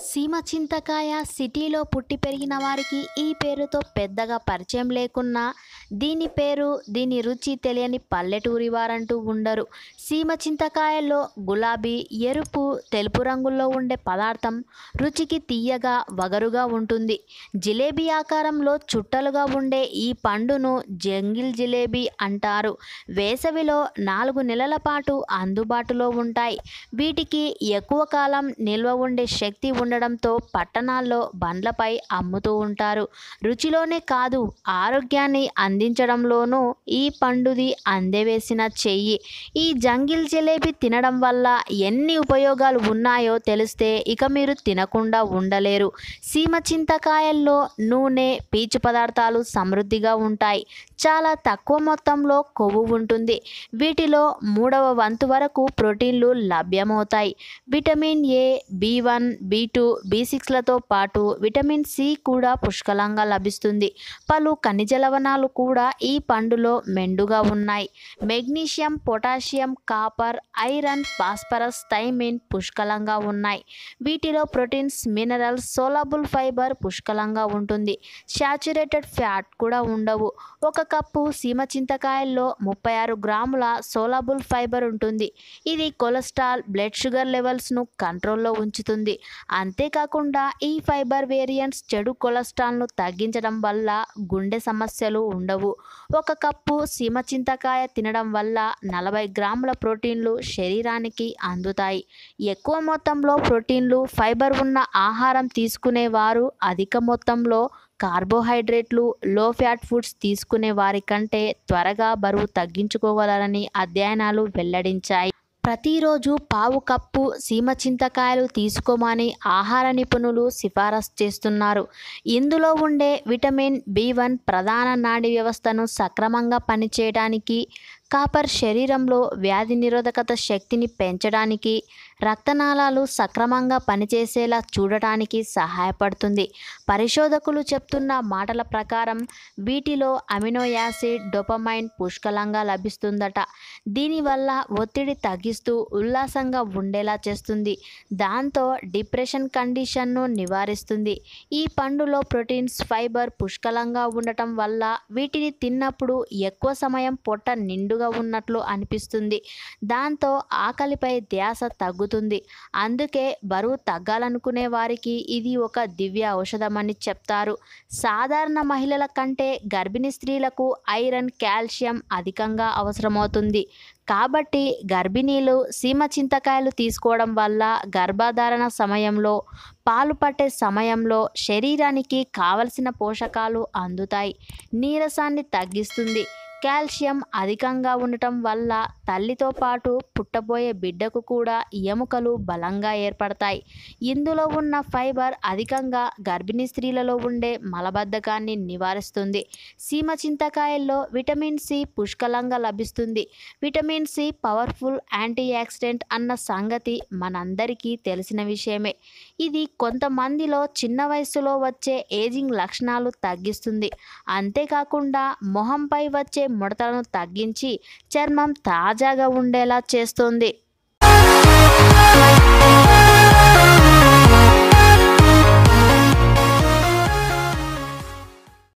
సీమ చింతకాయ సిటీలో పుట్టి పెరిగిన వారికి ఈ పేరుతో పెద్దగా పరిచయం లేకున్నా దీని పేరు దీని రుచి తెలియని పల్లెటూరి వారంటూ ఉండరు సీమ చింతకాయల్లో గులాబీ ఎరుపు తెలుపు రంగుల్లో ఉండే పదార్థం రుచికి తీయగా వగరుగా ఉంటుంది జిలేబీ ఆకారంలో చుట్టలుగా ఉండే ఈ పండును జంగిల్ జిలేబీ అంటారు వేసవిలో నాలుగు నెలల పాటు అందుబాటులో ఉంటాయి వీటికి ఎక్కువ కాలం నిల్వ ఉండే శక్తి ఉండడంతో పట్టణాల్లో బండ్లపై అమ్ముతూ ఉంటారు రుచిలోనే కాదు ఆరోగ్యాన్ని అందించడంలోనూ ఈ పండుది అందవేసిన చెయ్యి ఈ జంగిల్ జిలేబీ తినడం వల్ల ఎన్ని ఉపయోగాలు ఉన్నాయో తెలిస్తే ఇక మీరు తినకుండా ఉండలేరు సీమ చింతకాయల్లో నూనె పీచు పదార్థాలు సమృద్ధిగా ఉంటాయి చాలా తక్కువ మొత్తంలో కొవ్వు ఉంటుంది వీటిలో మూడవ వంతు వరకు ప్రోటీన్లు లభ్యమవుతాయి vitamin A B one B two B సిక్స్లతో పాటు విటమిన్ సి కూడా పుష్కలంగా లభిస్తుంది పలు ఖనిజ లవణాలు కూడా ఈ పండులో మెండుగా ఉన్నాయి magnesium potassium copper iron phosphorus thiamine పుష్కలంగా ఉన్నాయి వీటిలో ప్రోటీన్స్ మినరల్స్ సోలబుల్ ఫైబర్ పుష్కలంగా ఉంటుంది శాచురేటెడ్ ఫ్యాట్ కూడా ఉండవు ఒక కప్పు సీమ చింతకాయల్లో ముప్పై ఆరు గ్రాముల సోలబుల్ ఫైబర్ ఉంటుంది ఇది కొలెస్ట్రాల్ బ్లడ్ షుగర్ లెవెల్స్ను కంట్రోల్లో ఉంచుతుంది అంతేకాకుండా ఈ ఫైబర్ వేరియంట్స్ చెడు కొలెస్ట్రాల్ను తగ్గించడం వల్ల గుండె సమస్యలు ఉండవు ఒక కప్పు సీమ చింతకాయ తినడం వల్ల నలభై గ్రాముల ప్రోటీన్లు శరీరానికి అందుతాయి ఎక్కువ మొత్తంలో ప్రోటీన్లు ఫైబర్ ఉన్న ఆహారం తీసుకునేవారు అధిక మొత్తంలో కార్బోహైడ్రేట్లు లో ఫ్యాట్ ఫుడ్స్ తీసుకునే వారి కంటే త్వరగా బరువు తగ్గించుకోగలరని అధ్యయనాలు వెల్లడించాయి ప్రతిరోజు పావు కప్పు సీమ చింతకాయలు తీసుకోమని ఆహార నిపుణులు సిఫారసు చేస్తున్నారు ఇందులో ఉండే విటమిన్ బి వన్ ప్రధాన నాడీ వ్యవస్థను సక్రమంగా పనిచేయడానికి కాపర్ శరీరంలో వ్యాధి నిరోధకత శక్తిని పెంచడానికి రక్తనాళాలు సక్రమంగా పనిచేసేలా చూడటానికి సహాయపడుతుంది పరిశోధకులు చెప్తున్న మాటల ప్రకారం వీటిలో అమినో యాసిడ్ డొపమైన్ పుష్కలంగా లభిస్తుందట దీనివల్ల ఒత్తిడి తగ్గిస్తూ ఉల్లాసంగా ఉండేలా చేస్తుంది దాంతో డిప్రెషన్ కండిషన్ను నివారిస్తుంది ఈ పండులో ప్రోటీన్స్ ఫైబర్ పుష్కలంగా ఉండటం వల్ల వీటిని తిన్నప్పుడు ఎక్కువ సమయం పొట్ట నిండుగా ఉన్నట్లు అనిపిస్తుంది దాంతో ఆకలిపై ధ్యాస తగ్గుతుంది అందుకే బరువు తగ్గాలనుకునే వారికి ఇది ఒక దివ్య ఔషధమని చెప్తారు సాధారణ మహిళల కంటే గర్భిణీ స్త్రీలకు ఐరన్ కాల్షియం అధికంగా అవసరమవుతుంది కాబట్టి గర్భిణీలు సీమ చింతకాయలు తీసుకోవడం వల్ల గర్భధారణ సమయంలో పాలు పట్టే సమయంలో శరీరానికి కావలసిన పోషకాలు అందుతాయి నీరసాన్ని తగ్గిస్తుంది కాల్షియం అధికంగా ఉండటం వల్ల తల్లితో పాటు పుట్టబోయే బిడ్డకు కూడా ఎముకలు బలంగా ఏర్పడతాయి ఇందులో ఉన్న ఫైబర్ అధికంగా గర్భిణీ స్త్రీలలో ఉండే మలబద్ధకాన్ని నివారిస్తుంది సీమ చింతకాయల్లో విటమిన్ సి పుష్కలంగా లభిస్తుంది vitamin C powerful antioxidant అన్న సంగతి మనందరికీ తెలిసిన విషయమే ఇది కొంతమందిలో చిన్న వయసులో వచ్చే ఏజింగ్ లక్షణాలు తగ్గిస్తుంది అంతేకాకుండా మొహంపై వచ్చే ముడతలను తగ్గించి చర్మం తాజాగా ఉండేలా చేస్తుంది